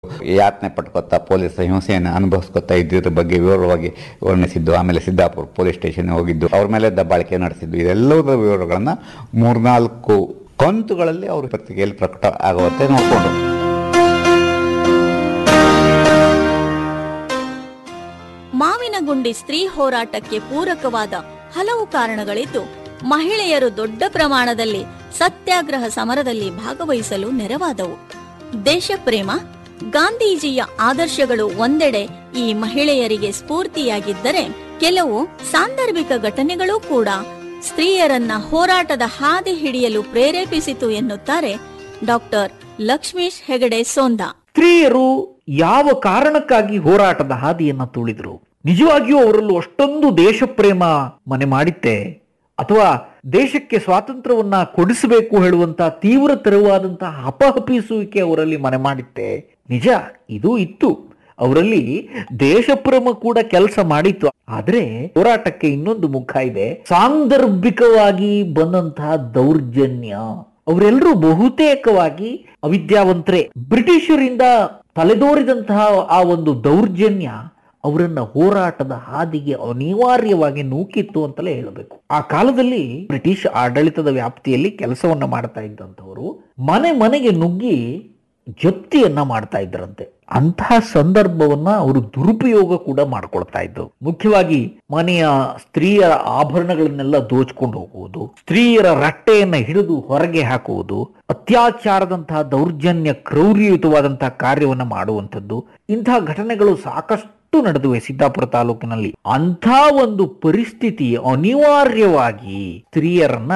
ಯಾತನೆ ಪಟ್ಕೊತಾ ಪೊಲೀಸ್ ಹಿಂಸೆಯನ್ನು ಅನುಭವಿಸ್ಕೊತಾ ಇದ್ದಿದ್ರ ಬಗ್ಗೆ ವಿವರವಾಗಿ ವರ್ಣಿಸಿದ್ದು ಆಮೇಲೆ ಸಿದ್ದಾಪುರ ಪೊಲೀಸ್ ಸ್ಟೇಷನ್ ಹೋಗಿದ್ದು ಅವ್ರ ಮೇಲೆ ದಬ್ಬಾಳಿಕೆ ನಡೆಸಿದ್ದು ಇದೆಲ್ಲದರ ವಿವರಗಳನ್ನ ಮೂರ್ನಾಲ್ಕು ಕಂತುಗಳಲ್ಲಿ ಅವ್ರ ಪತ್ರಿಕೆಯಲ್ಲಿ ಪ್ರಕಟ ಆಗುವಂತೆ ನೋಡಿಕೊಂಡ್ರು ಮಾವಿನಗುಂಡಿ ಸ್ತ್ರೀ ಹೋರಾಟಕ್ಕೆ ಪೂರಕವಾದ ಹಲವು ಕಾರಣಗಳಿದ್ದು ಮಹಿಳೆಯರು ದೊಡ್ಡ ಪ್ರಮಾಣದಲ್ಲಿ ಸತ್ಯಾಗ್ರಹ ಸಮರದಲ್ಲಿ ಭಾಗವಹಿಸಲು ನೆರವಾದವು ದೇಶಪ್ರೇಮ ಗಾಂಧೀಜಿಯ ಆದರ್ಶಗಳು ಒಂದೆಡೆ ಈ ಮಹಿಳೆಯರಿಗೆ ಸ್ಫೂರ್ತಿಯಾಗಿದ್ದರೆ ಕೆಲವು ಸಾಂದರ್ಭಿಕ ಘಟನೆಗಳೂ ಕೂಡ ಸ್ತ್ರೀಯರನ್ನ ಹೋರಾಟದ ಹಾದಿ ಹಿಡಿಯಲು ಪ್ರೇರೇಪಿಸಿತು ಎನ್ನುತ್ತಾರೆ ಡಾಕ್ಟರ್ ಲಕ್ಷ್ಮೀಶ್ ಹೆಗಡೆ ಸೋಂದಾ ಸ್ತ್ರೀಯರು ಯಾವ ಕಾರಣಕ್ಕಾಗಿ ಹೋರಾಟದ ಹಾದಿಯನ್ನ ತುಳಿದ್ರು ನಿಜವಾಗಿಯೂ ಅವರಲ್ಲೂ ಅಷ್ಟೊಂದು ದೇಶಪ್ರೇಮ ಮನೆ ಮಾಡಿತ್ತೆ ಅಥವಾ ದೇಶಕ್ಕೆ ಸ್ವಾತಂತ್ರ್ಯವನ್ನ ಕೊಡಿಸಬೇಕು ಹೇಳುವಂತ ತೀವ್ರ ತೆರವಾದಂತಹ ಹಪಹಪಿಸುವಿಕೆ ಅವರಲ್ಲಿ ಮನೆ ಮಾಡಿತ್ತೆ ನಿಜ ಇದು ಇತ್ತು ಅವರಲ್ಲಿ ದೇಶಪ್ರೇಮ ಕೂಡ ಕೆಲಸ ಮಾಡಿತ್ತು ಆದ್ರೆ ಹೋರಾಟಕ್ಕೆ ಇನ್ನೊಂದು ಮುಖ ಇದೆ ಸಾಂದರ್ಭಿಕವಾಗಿ ಬಂದಂತಹ ದೌರ್ಜನ್ಯ ಅವರೆಲ್ಲರೂ ಬಹುತೇಕವಾಗಿ ಅವಿದ್ಯಾವಂತರೇ ಬ್ರಿಟಿಷರಿಂದ ತಲೆದೋರಿದಂತಹ ಆ ಒಂದು ದೌರ್ಜನ್ಯ ಅವರನ್ನ ಹೋರಾಟದ ಹಾದಿಗೆ ಅನಿವಾರ್ಯವಾಗಿ ನೂಕಿತ್ತು ಅಂತಲೇ ಹೇಳಬೇಕು ಆ ಕಾಲದಲ್ಲಿ ಬ್ರಿಟಿಷ್ ಆಡಳಿತದ ವ್ಯಾಪ್ತಿಯಲ್ಲಿ ಕೆಲಸವನ್ನ ಮಾಡ್ತಾ ಇದ್ದಂಥವರು ಮನೆ ಮನೆಗೆ ನುಗ್ಗಿ ಜಪ್ತಿಯನ್ನ ಮಾಡ್ತಾ ಇದ್ರಂತೆ ಅಂತಹ ಸಂದರ್ಭವನ್ನ ಅವರು ದುರುಪಯೋಗ ಕೂಡ ಮಾಡ್ಕೊಳ್ತಾ ಇದ್ರು ಮುಖ್ಯವಾಗಿ ಮನೆಯ ಸ್ತ್ರೀಯರ ಆಭರಣಗಳನ್ನೆಲ್ಲ ದೋಚ್ಕೊಂಡು ಹೋಗುವುದು ಸ್ತ್ರೀಯರ ರಟ್ಟೆಯನ್ನ ಹಿಡಿದು ಹೊರಗೆ ಹಾಕುವುದು ಅತ್ಯಾಚಾರದಂತಹ ದೌರ್ಜನ್ಯ ಕ್ರೌರ್ಯಯುತವಾದಂತಹ ಕಾರ್ಯವನ್ನ ಮಾಡುವಂಥದ್ದು ಇಂತಹ ಘಟನೆಗಳು ಸಾಕಷ್ಟು ನಡೆದುವೆ ಸಿದ್ದಾಪುರ ತಾಲೂಕಿನಲ್ಲಿ ಅಂಥ ಒಂದು ಪರಿಸ್ಥಿತಿ ಅನಿವಾರ್ಯವಾಗಿ ಸ್ತ್ರೀಯರನ್ನ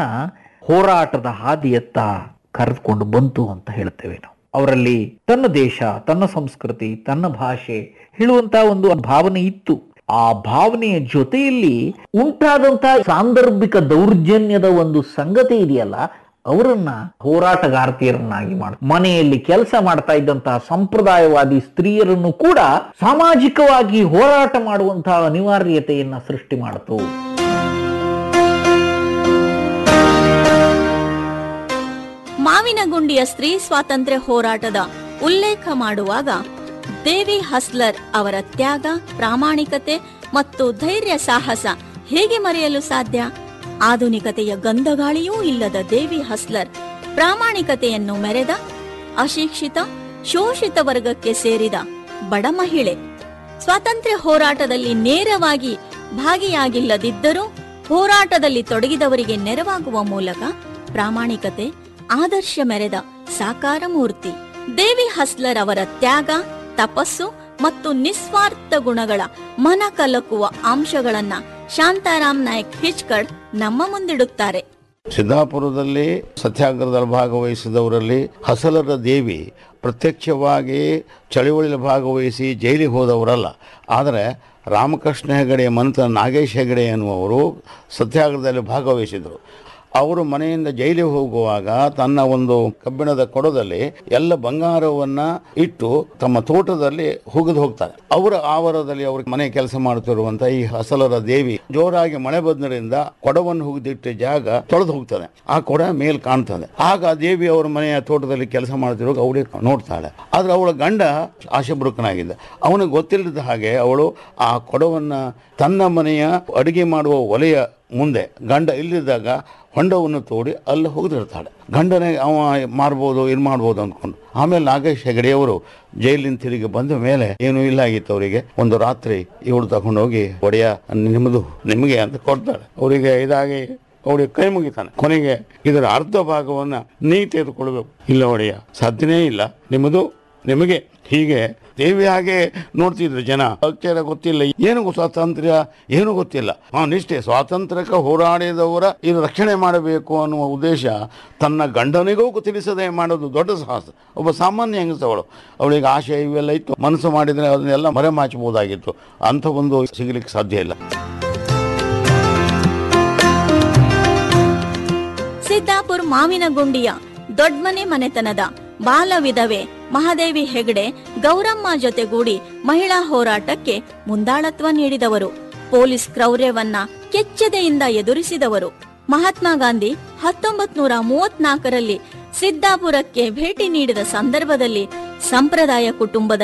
ಹೋರಾಟದ ಹಾದಿಯತ್ತ ಕರೆದುಕೊಂಡು ಬಂತು ಅಂತ ಹೇಳ್ತೇವೆ ನಾವು ಅವರಲ್ಲಿ ತನ್ನ ದೇಶ ತನ್ನ ಸಂಸ್ಕೃತಿ ತನ್ನ ಭಾಷೆ ಹೇಳುವಂತ ಒಂದು ಭಾವನೆ ಇತ್ತು ಆ ಭಾವನೆಯ ಜೊತೆಯಲ್ಲಿ ಉಂಟಾದಂತಹ ಸಾಂದರ್ಭಿಕ ದೌರ್ಜನ್ಯದ ಒಂದು ಸಂಗತಿ ಇದೆಯಲ್ಲ ಅವರನ್ನ ಹೋರಾಟಗಾರ್ತಿಯರನ್ನಾಗಿ ಮಾಡ ಮನೆಯಲ್ಲಿ ಕೆಲಸ ಮಾಡ್ತಾ ಇದ್ದಂತಹ ಸಂಪ್ರದಾಯವಾದಿ ಸ್ತ್ರೀಯರನ್ನು ಕೂಡ ಸಾಮಾಜಿಕವಾಗಿ ಹೋರಾಟ ಮಾಡುವಂತಹ ಅನಿವಾರ್ಯತೆಯನ್ನ ಸೃಷ್ಟಿ ಮಾಡಿತು ಮಾವಿನಗುಂಡಿಯ ಸ್ತ್ರೀ ಸ್ವಾತಂತ್ರ್ಯ ಹೋರಾಟದ ಉಲ್ಲೇಖ ಮಾಡುವಾಗ ದೇವಿ ಹಸ್ಲರ್ ಅವರ ತ್ಯಾಗ ಪ್ರಾಮಾಣಿಕತೆ ಮತ್ತು ಧೈರ್ಯ ಸಾಹಸ ಹೇಗೆ ಮರೆಯಲು ಸಾಧ್ಯ ಆಧುನಿಕತೆಯ ಗಂಧಗಾಳಿಯೂ ಇಲ್ಲದ ದೇವಿ ಹಸ್ಲರ್ ಪ್ರಾಮಾಣಿಕತೆಯನ್ನು ಮೆರೆದ ಅಶಿಕ್ಷಿತ ಶೋಷಿತ ವರ್ಗಕ್ಕೆ ಸೇರಿದ ಬಡ ಮಹಿಳೆ ಸ್ವಾತಂತ್ರ್ಯ ಹೋರಾಟದಲ್ಲಿ ನೇರವಾಗಿ ಭಾಗಿಯಾಗಿಲ್ಲದಿದ್ದರೂ ಹೋರಾಟದಲ್ಲಿ ತೊಡಗಿದವರಿಗೆ ನೆರವಾಗುವ ಮೂಲಕ ಪ್ರಾಮಾಣಿಕತೆ ಆದರ್ಶ ಮೆರೆದ ಸಾಕಾರ ಮೂರ್ತಿ ದೇವಿ ಹಸ್ಲರ್ ಅವರ ತ್ಯಾಗ ತಪಸ್ಸು ಮತ್ತು ನಿಸ್ವಾರ್ಥ ಗುಣಗಳ ಮನ ಕಲಕುವ ಅಂಶಗಳನ್ನ ಶಾಂತಾರಾಮ್ ನಾಯಕ್ ಹಿಚ್ಕಡ್ ನಮ್ಮ ಮುಂದಿಡುತ್ತಾರೆ ಸಿದ್ದಾಪುರದಲ್ಲಿ ಸತ್ಯಾಗ್ರಹದಲ್ಲಿ ಭಾಗವಹಿಸಿದವರಲ್ಲಿ ಹಸಲರ ದೇವಿ ಪ್ರತ್ಯಕ್ಷವಾಗಿ ಚಳುವಳಿಯಲ್ಲಿ ಭಾಗವಹಿಸಿ ಜೈಲಿಗೆ ಹೋದವರಲ್ಲ ಆದರೆ ರಾಮಕೃಷ್ಣ ಹೆಗಡೆ ಮಂತ್ರ ನಾಗೇಶ್ ಹೆಗಡೆ ಎನ್ನುವರು ಸತ್ಯಾಗ್ರಹದಲ್ಲಿ ಭಾಗವಹಿಸಿದರು ಅವರು ಮನೆಯಿಂದ ಜೈಲಿಗೆ ಹೋಗುವಾಗ ತನ್ನ ಒಂದು ಕಬ್ಬಿಣದ ಕೊಡದಲ್ಲಿ ಎಲ್ಲ ಬಂಗಾರವನ್ನ ಇಟ್ಟು ತಮ್ಮ ತೋಟದಲ್ಲಿ ಹುಗಿದು ಹೋಗ್ತಾರೆ ಅವರ ಆವರದಲ್ಲಿ ಅವ್ರ ಮನೆ ಕೆಲಸ ಮಾಡುತ್ತಿರುವಂತ ಈ ಹಸಲರ ದೇವಿ ಜೋರಾಗಿ ಮಳೆ ಬಂದ್ರಿಂದ ಕೊಡವನ್ನು ಹುಗಿದಿಟ್ಟ ಜಾಗ ತೊಳೆದು ಹೋಗ್ತದೆ ಆ ಕೊಡ ಮೇಲ್ ಕಾಣ್ತದೆ ಆಗ ಆ ದೇವಿ ಅವರ ಮನೆಯ ತೋಟದಲ್ಲಿ ಕೆಲಸ ಮಾಡ್ತಿರುವಾಗ ಅವಳಿಗೆ ನೋಡ್ತಾಳೆ ಆದ್ರೆ ಅವಳ ಗಂಡ ಆಶೆಬುರುಕನಾಗಿದ್ದ ಅವನಿಗೆ ಗೊತ್ತಿಲ್ಲದ ಹಾಗೆ ಅವಳು ಆ ಕೊಡವನ್ನ ತನ್ನ ಮನೆಯ ಅಡುಗೆ ಮಾಡುವ ಒಲೆಯ ಮುಂದೆ ಗಂಡ ಇಲ್ಲಿದ್ದಾಗ ಹೊಂಡವನ್ನು ತೋಡಿ ಅಲ್ಲಿ ಹೋಗಿರ್ತಾಳೆ ಗಂಡನೇ ಅವ ಮಾರ್ಬೋದು ಇದು ಮಾಡ್ಬೋದು ಅಂದ್ಕೊಂಡು ಆಮೇಲೆ ನಾಗೇಶ್ ಹೆಗಡೆಯವರು ಜೈಲಿನ ತಿರುಗಿ ಬಂದ ಮೇಲೆ ಏನು ಇಲ್ಲ ಆಗಿತ್ತು ಅವರಿಗೆ ಒಂದು ರಾತ್ರಿ ಇವಳು ತಗೊಂಡೋಗಿ ಒಡೆಯ ನಿಮ್ಮದು ನಿಮಗೆ ಅಂತ ಕೊಡ್ತಾಳೆ ಅವರಿಗೆ ಇದಾಗಿ ಅವಳಿಗೆ ಕೈ ಮುಗಿತಾನೆ ಕೊನೆಗೆ ಇದರ ಅರ್ಧ ಭಾಗವನ್ನ ನೀ ತೆಗೆದುಕೊಳ್ಬೇಕು ಇಲ್ಲ ಒಡೆಯ ಸಾಧ್ಯನೇ ಇಲ್ಲ ನಿಮ್ಮದು ನಿಮಗೆ ಹೀಗೆ ದೇವಿ ಹಾಗೆ ನೋಡ್ತಿದ್ರು ಜನ ಅಕ್ಷರ ಗೊತ್ತಿಲ್ಲ ಏನು ಸ್ವಾತಂತ್ರ್ಯ ಏನು ಗೊತ್ತಿಲ್ಲ ಆ ನಿಷ್ಠೆ ಸ್ವಾತಂತ್ರ್ಯಕ್ಕೆ ಹೋರಾಡಿದವರ ಇದು ರಕ್ಷಣೆ ಮಾಡಬೇಕು ಅನ್ನುವ ಉದ್ದೇಶ ತನ್ನ ಗಂಡನಿಗೂ ತಿಳಿಸದೆ ಮಾಡೋದು ದೊಡ್ಡ ಸಾಹಸ ಒಬ್ಬ ಸಾಮಾನ್ಯ ಹೆಂಗಸವಳು ಅವಳಿಗೆ ಆಶೆ ಇವೆಲ್ಲ ಇತ್ತು ಮನಸ್ಸು ಮಾಡಿದರೆ ಅದನ್ನೆಲ್ಲ ಮರೆಮಾಚಬಹುದಾಗಿತ್ತು ಅಂಥ ಒಂದು ಸಿಗಲಿಕ್ಕೆ ಸಾಧ್ಯ ಇಲ್ಲ ಸಿದ್ದಾಪುರ್ ಮಾವಿನಗುಂಡಿಯ ದೊಡ್ಮನೆ ಮನೆತನದ ಬಾಲ ವಿಧವೆ ಮಹಾದೇವಿ ಹೆಗಡೆ ಗೌರಮ್ಮ ಜೊತೆಗೂಡಿ ಮಹಿಳಾ ಹೋರಾಟಕ್ಕೆ ಮುಂದಾಳತ್ವ ನೀಡಿದವರು ಪೊಲೀಸ್ ಕ್ರೌರ್ಯವನ್ನ ಕೆಚ್ಚೆದೆಯಿಂದ ಎದುರಿಸಿದವರು ಮಹಾತ್ಮ ಗಾಂಧಿ ಹತ್ತೊಂಬತ್ ನೂರ ಮೂವತ್ನಾಲ್ಕರಲ್ಲಿ ಸಿದ್ದಾಪುರಕ್ಕೆ ಭೇಟಿ ನೀಡಿದ ಸಂದರ್ಭದಲ್ಲಿ ಸಂಪ್ರದಾಯ ಕುಟುಂಬದ